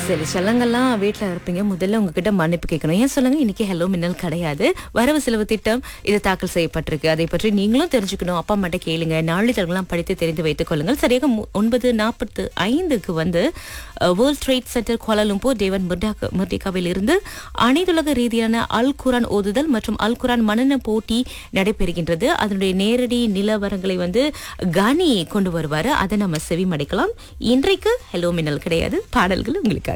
சரி செல்லங்கள்லாம் வீட்டில் இருப்பீங்க முதல்ல உங்ககிட்ட மன்னிப்பு கேட்கணும் ஏன் சொல்லுங்க இன்னைக்கு ஹலோ மின்னல் கிடையாது வரவு செலவு திட்டம் இது தாக்கல் செய்யப்பட்டிருக்கு அதை பற்றி நீங்களும் தெரிஞ்சுக்கணும் அப்பா அம்மாட்ட கேளுங்க நாளிதழ்கள்லாம் படித்து தெரிந்து வைத்துக் கொள்ளுங்கள் சரியாக மு- ஒன்பது நாற்பத்து ஐந்துக்கு வந்து வேர்ல்ட் ட்ரேட் சென்டர் கோலாலும்பூர் தேவன் முர்டாக முர்டிகாவில் இருந்து அனைத்துலக ரீதியான அல் குரான் ஓதுதல் மற்றும் அல் குரான் மனன போட்டி நடைபெறுகின்றது அதனுடைய நேரடி நிலவரங்களை வந்து கனி கொண்டு வருவாரு அதை நம்ம செவிமடைக்கலாம் இன்றைக்கு ஹலோ மின்னல் கிடையாது பாடல்கள் உங்களுக்காக